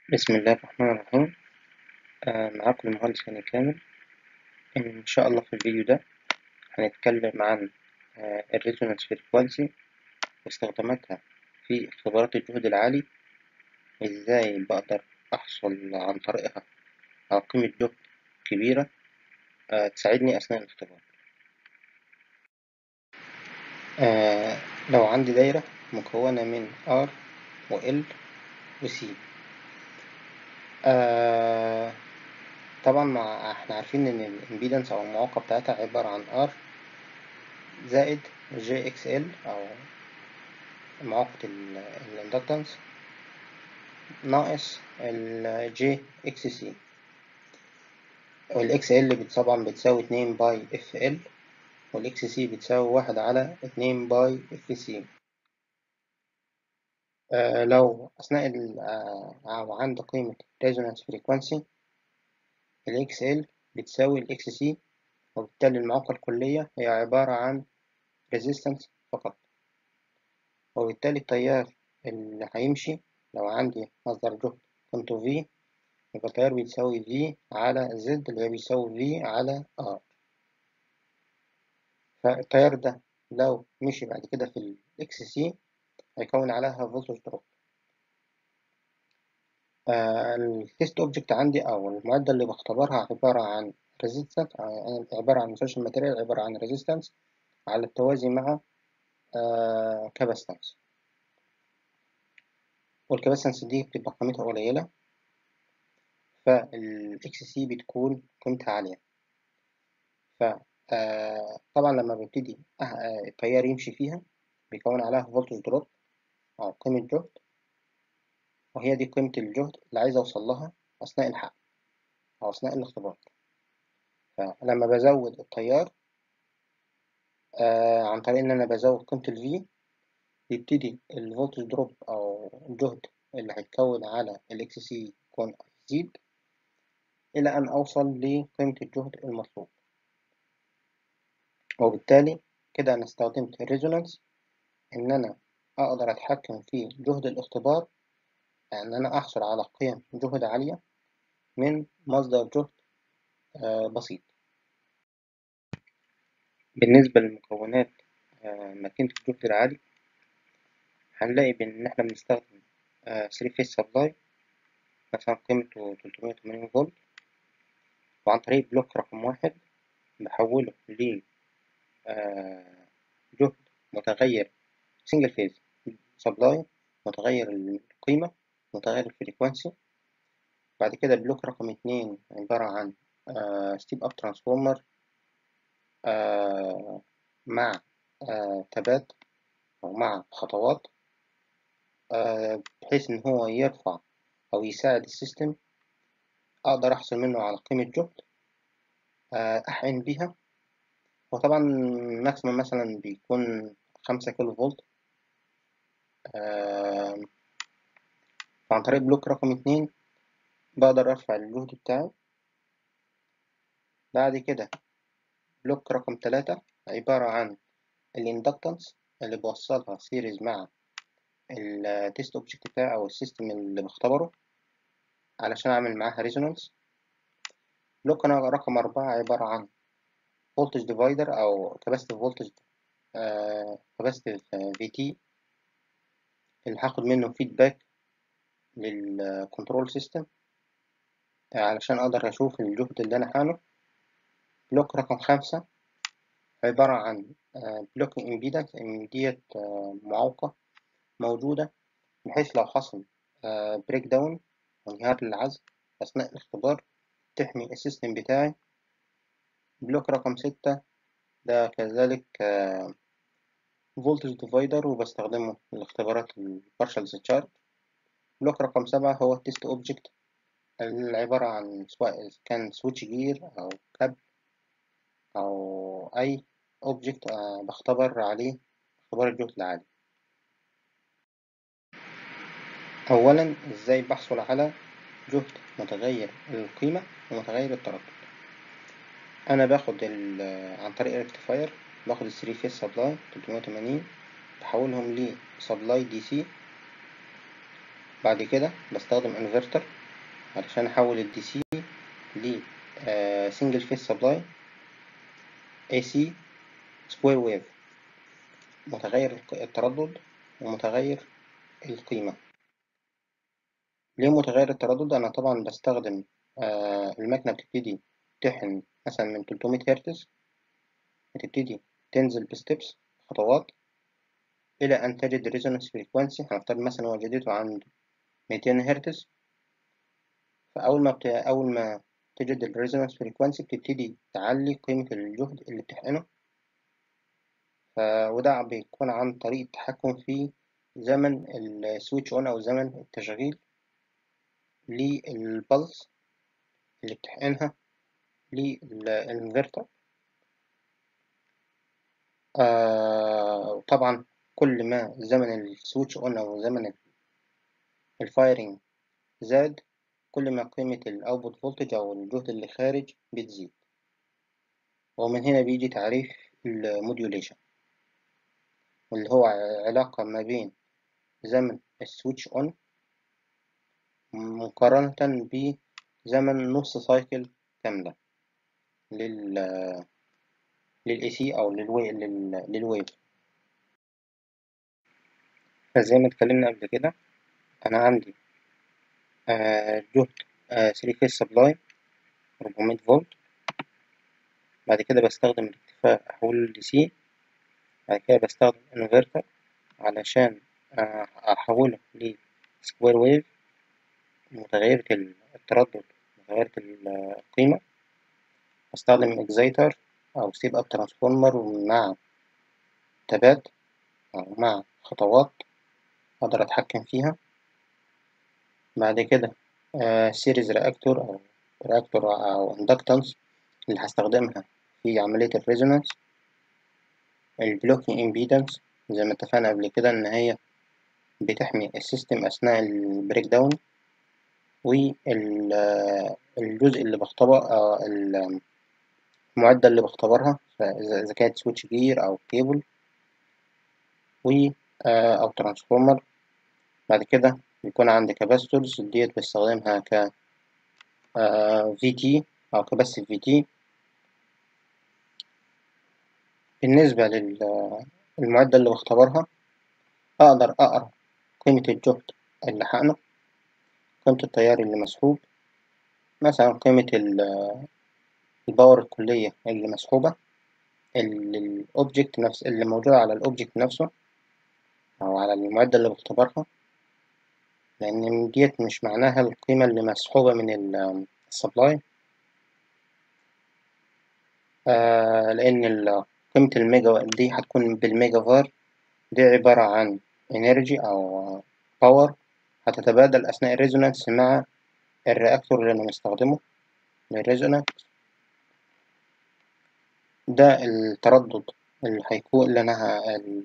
بسم الله الرحمن الرحيم آه معاكم المهندس هاني كامل إن شاء الله في الفيديو ده هنتكلم عن آه الريزونانس فريكوانسي واستخداماتها في اختبارات الجهد العالي وإزاي بقدر أحصل عن طريقها على قيمة جهد كبيرة آه تساعدني أثناء الاختبار آه لو عندي دايرة مكونة من R و L و C آه طبعا مع احنا عارفين ان الامبيدنس او المعوقة بتاعتها عبارة عن R زائد جي اكس ال او معوقة الاندكتنس ناقص الجي اكس سي والاكس ال طبعا بتساوي اتنين باي اف ال والاكس سي بتساوي واحد على اتنين باي اف سي آه لو أثناء ال أو عند قيمة resonance frequency ال XL بتساوي ال XC وبالتالي المعوقة الكلية هي عبارة عن resistance فقط وبالتالي التيار اللي هيمشي لو عندي مصدر جهد قيمته V يبقى التيار بيساوي V على Z اللي هي بيساوي V على R فالتيار ده لو مشي بعد كده في ال XC هيكون عليها فولتج دروب التيست اوبجكت عندي او المعدة اللي بختبرها عبارة عن ريزيستنس عبارة عن سوشيال ماتيريال عبارة عن ريزيستنس على التوازي مع كاباستنس والكاباستنس دي بتبقى قيمتها قليلة فالاكس سي بتكون قيمتها عالية ف طبعا لما ببتدي التيار يمشي فيها بيكون عليها فولتج دروب أو قيمة جهد وهي دي قيمة الجهد اللي عايز أوصل لها أثناء الحق أو أثناء الاختبار فلما بزود التيار آه عن طريق إن أنا بزود قيمة ال V يبتدي الفولتج دروب أو الجهد اللي هيتكون على ال XC يكون يزيد إلى أن أوصل لقيمة الجهد المطلوب وبالتالي كده أنا استخدمت الريزونانس إن أنا أقدر أتحكم في جهد الاختبار إن أنا أحصل على قيم جهد عالية من مصدر جهد آه بسيط بالنسبة لمكونات آه ماكينة الجهد العالي هنلاقي بإن إحنا بنستخدم ثري فيس سبلاي مثلا قيمته تلتمية وتمانين فولت وعن طريق بلوك رقم واحد بحوله ل آه جهد متغير سنجل فيز سبلاي متغير القيمة متغير الفريكوانسي بعد كده بلوك رقم اتنين عبارة عن ستيب اب ترانسفورمر مع آه تبات أو مع خطوات آه بحيث إن هو يرفع أو يساعد السيستم أقدر أحصل منه على قيمة جهد آه أحقن بيها وطبعا ماكسيمم مثلا بيكون خمسة كيلو فولت فعن طريق بلوك رقم اتنين بقدر أرفع الجهد بتاعي بعد كده بلوك رقم تلاتة عبارة عن الاندكتنس اللي بوصلها سيريز مع التيست اوبجكت بتاعي أو السيستم اللي بختبره علشان أعمل معاها ريزونانس بلوك رقم أربعة عبارة عن voltage divider أو capacitive voltage آه capacitive VT اللي هاخد منه فيدباك للكنترول سيستم علشان أقدر أشوف الجهد اللي أنا حامله بلوك رقم خمسة عبارة عن بلوك امبيدنس ديت معوقة موجودة بحيث لو حصل بريك داون انهيار للعزل أثناء الاختبار تحمي السيستم بتاعي بلوك رقم ستة ده كذلك فولتج ديفايدر وبستخدمه لاختبارات البارشال تشارج بلوك رقم سبعة هو التيست اوبجكت العبارة عن سواء كان سويتش جير أو كابل أو أي اوبجكت بختبر عليه اختبار الجهد العالي أولا إزاي بحصل على جهد متغير القيمة ومتغير التردد أنا باخد عن طريق الريكتيفاير باخد الثري فيس سبلاي 380 بحولهم ل سبلاي دي سي بعد كده بستخدم انفرتر علشان احول الدي سي ل سنجل فيس سبلاي اي سي سكوير ويف متغير التردد ومتغير القيمة ليه متغير التردد أنا طبعا بستخدم آه المكنة بتبتدي تحن مثلا من 300 هرتز بتبتدي تنزل بستبس خطوات إلى أن تجد ريزونانس فريكوانسي هنفترض مثلا وجدته عند 200 هرتز فأول ما بت... أول ما تجد الريزونانس فريكوانسي بتبتدي تعلي قيمة الجهد اللي بتحقنه ف... وده بيكون عن طريق التحكم في زمن السويتش اون أو زمن التشغيل للبلس اللي بتحقنها للانفرتر آه طبعا كل ما زمن السويتش اون أو زمن الفايرنج زاد كل ما قيمة الأوتبوت فولتج أو الجهد اللي خارج بتزيد ومن هنا بيجي تعريف الموديوليشن واللي هو علاقة ما بين زمن السويتش اون مقارنة بزمن نص سايكل كاملة لل لل AC أو للوي... لل... للويف فزي ما اتكلمنا قبل كده أنا عندي آه جهد آه 3 فيس سبلاي 400 فولت بعد كده بستخدم الاكتفاء أحوله ل DC بعد كده بستخدم انفرتر علشان آه أحوله لسكوير ويف متغيرة التردد متغيرة القيمة بستخدم اكزايتر أو ستيب أب ترانسفورمر مع تبات أو مع خطوات أقدر أتحكم فيها بعد كده سيريز رياكتور أو رياكتور أو اندكتنس اللي هستخدمها في عملية الريزونانس البلوكينج امبيدنس زي ما اتفقنا قبل كده إن هي بتحمي السيستم أثناء البريك داون والجزء اللي بختبر المعدة اللي بختبرها إذا كانت سويتش جير أو كيبل و أو ترانسفورمر بعد كده بيكون عندي كاباستورز ديت بستخدمها ك في تي أو كباسيف في تي بالنسبة للمعدة اللي بختبرها أقدر أقرأ قيمة الجهد اللي حقنه قيمة التيار اللي مسحوب مثلا قيمة الباور الكلية اللي مسحوبة الأوبجكت نفس اللي موجودة على الأوبجكت نفسه أو على المعدة اللي بختبرها لأن ديت مش معناها القيمة اللي مسحوبة من السبلاي آه لأن قيمة الميجا دي هتكون بالميجا فار دي عبارة عن انرجي أو باور هتتبادل أثناء الريزونانس مع الرياكتور اللي أنا مستخدمه للريزونانس ده التردد اللي هيكون اللي أنا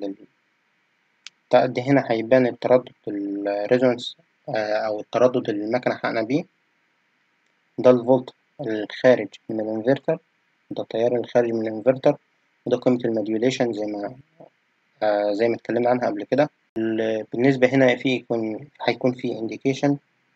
دي هنا هيبان التردد الريزونانس أو التردد اللي المكنة حقنا بيه ده الفولت الخارج من الانفرتر ده التيار الخارج من الانفرتر وده قيمة الموديوليشن زي ما آه زي ما اتكلمنا عنها قبل كده بالنسبة هنا في يكون هيكون في indication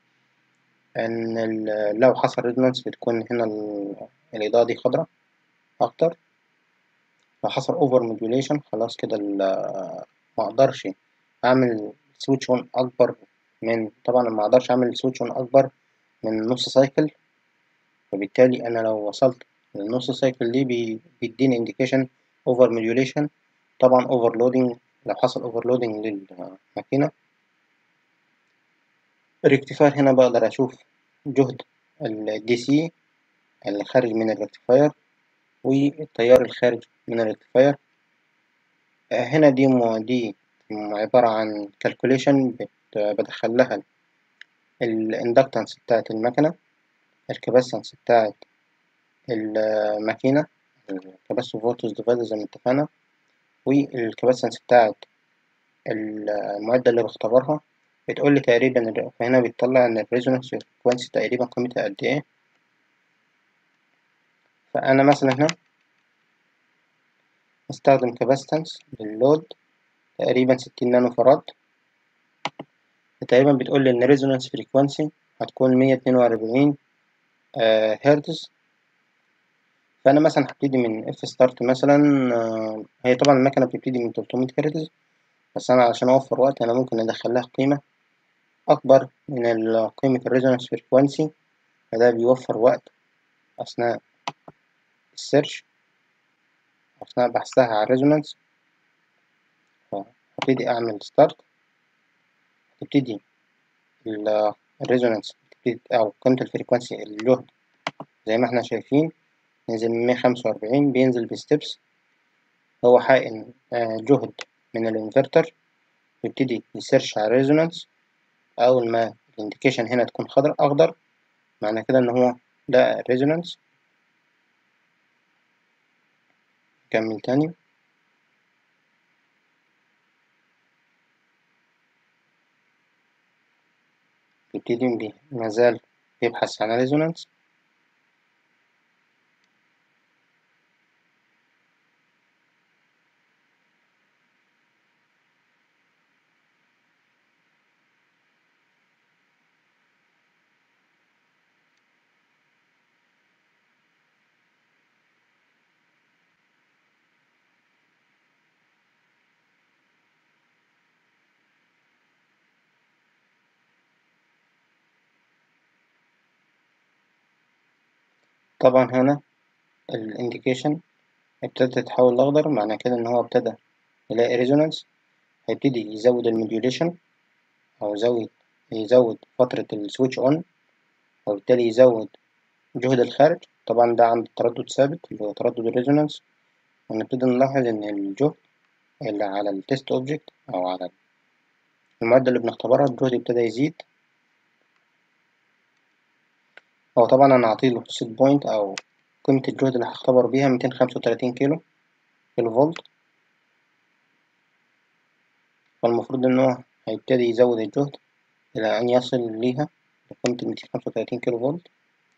إن لو حصل ريزونانس بتكون هنا الإضاءة دي خضراء أكتر لو حصل أوفر موديوليشن خلاص كده ما أقدرش أعمل سويتش أون أكبر من طبعا ما أقدرش أعمل سويتش أون أكبر من نص سايكل فبالتالي أنا لو وصلت للنص سايكل دي بيديني indication أوفر موديوليشن طبعا overloading لو حصل overloading للماكينة الريكتيفاير هنا بقدر أشوف جهد الدي سي اللي خارج من الريكتيفاير والتيار الخارج من الريكتيفاير هنا دي مو دي عبارة عن calculation بدخل لها الاندكتنس بتاعت المكنة الكباسنس بتاعت الماكينة الكباسيتور فولتج ديفايدر زي ما اتفقنا والكباسنس بتاعت المعدة اللي بختبرها بتقول لي تقريبا هنا بيطلع ان الريزونانس فريكوانسي تقريبا قيمتها قد ايه فأنا مثلا هنا استخدم كاباستنس لللود تقريبا ستين نانو فراد تقريبا بتقول لي إن ريزونانس فريكوانسي هتكون مية اتنين وأربعين هرتز فأنا مثلا هبتدي من اف ستارت مثلا آه، هي طبعا المكنة بتبتدي من 300 هرتز بس أنا علشان أوفر وقت أنا ممكن أدخل لها قيمة أكبر من ال- قيمة الريزونانس فريكوانسي فده بيوفر وقت أثناء السيرش أثناء بحثها على الريزونانس هبتدي أعمل ستارت تبتدي الريزونانس أو قيمة الفريكوانسي الجهد زي ما احنا شايفين نزل من مية خمسة وأربعين بينزل بستبس هو حائل آه، جهد من الانفرتر يبتدي يسيرش على الريزونانس أول ما الانديكيشن هنا تكون خضر أخضر معنى كده إن هو لقى الريزونانس كمل تاني يبتدي بي مازال يبحث عن ريزونانس طبعا هنا الانديكيشن ابتدت تتحول لأخضر معنى كده إن هو ابتدى يلاقي ريزونانس هيبتدي يزود الموديوليشن أو يزود يزود فترة السويتش أون وبالتالي يزود جهد الخارج طبعا ده عند تردد ثابت اللي هو تردد الريزونانس ونبتدي نلاحظ إن الجهد اللي على التست أوبجكت أو على المعدة اللي بنختبرها الجهد ابتدى يزيد هو طبعا أنا هعطيله سيت بوينت أو قيمة الجهد اللي هختبر بيها ميتين خمسة وتلاتين كيلو كيلو فولت فالمفروض إن هو هيبتدي يزود الجهد إلى أن يصل ليها لقيمة الميتين خمسة وتلاتين كيلو فولت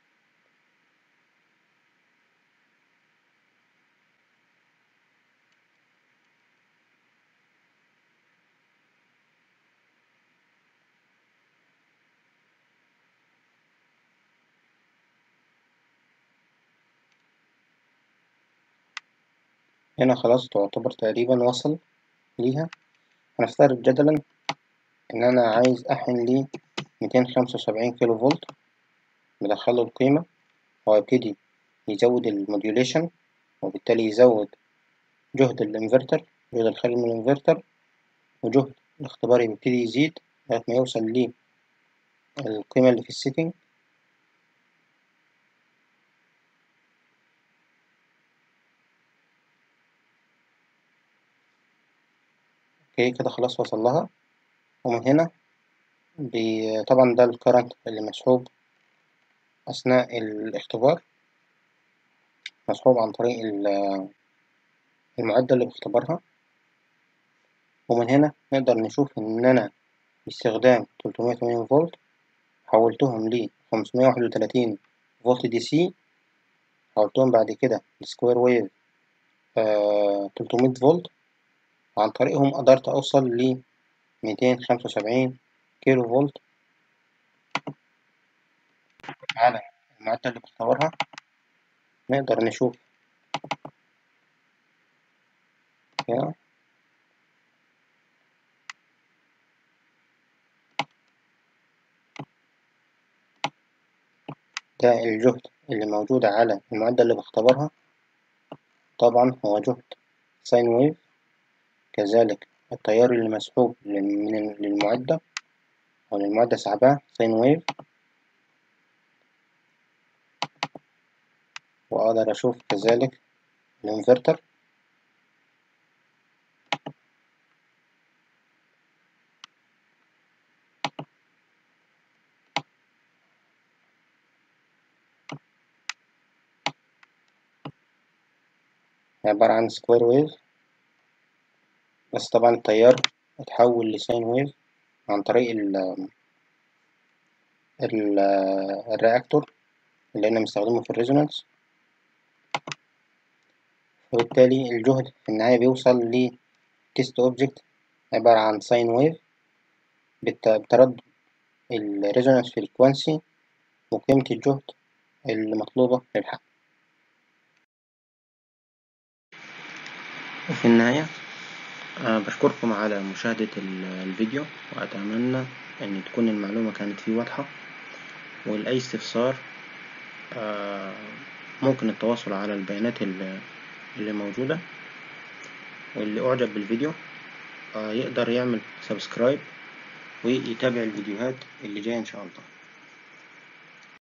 هنا خلاص تعتبر تقريبا وصل ليها هنفترض جدلا إن أنا عايز أحن ليه ميتين خمسة وسبعين كيلو فولت بدخله القيمة هو يبتدي يزود الموديوليشن وبالتالي يزود جهد الانفرتر جهد الخارج من الانفرتر وجهد الاختبار بيبتدي يزيد لغاية ما يوصل للقيمة اللي في السيتنج اوكي كده خلاص وصل لها ومن هنا بي... طبعا ده الكرنت اللي مسحوب أثناء الاختبار مسحوب عن طريق ال- المعدة اللي بختبرها ومن هنا نقدر نشوف إن أنا باستخدام 380 فولت حولتهم ل 531 فولت دي سي حولتهم بعد كده لسكوير ويف آه 300 فولت عن طريقهم قدرت أوصل ل 275 كيلو فولت على المعدة اللي بختبرها نقدر نشوف هنا ده الجهد اللي موجود على المعدة اللي بختبرها طبعا هو جهد ساين ويف كذلك التيار اللي مسحوب من للمعدة أو للمعدة سحبها ساين ويف وأقدر أشوف كذلك الانفرتر عبارة عن سكوير ويف بس طبعا التيار اتحول لساين ويف عن طريق ال ال الرياكتور اللي أنا مستخدمه في الريزونانس وبالتالي الجهد في النهاية بيوصل لتيست أوبجكت عبارة عن ساين ويف بتردد الريزونانس فريكوانسي وقيمة الجهد المطلوبة للحل وفي النهاية أه بشكركم على مشاهدة الفيديو وأتمنى أن تكون المعلومة كانت فيه واضحة ولأي استفسار أه ممكن التواصل على البيانات اللي موجودة واللي أعجب بالفيديو أه يقدر يعمل سبسكرايب ويتابع الفيديوهات اللي جاية إن شاء الله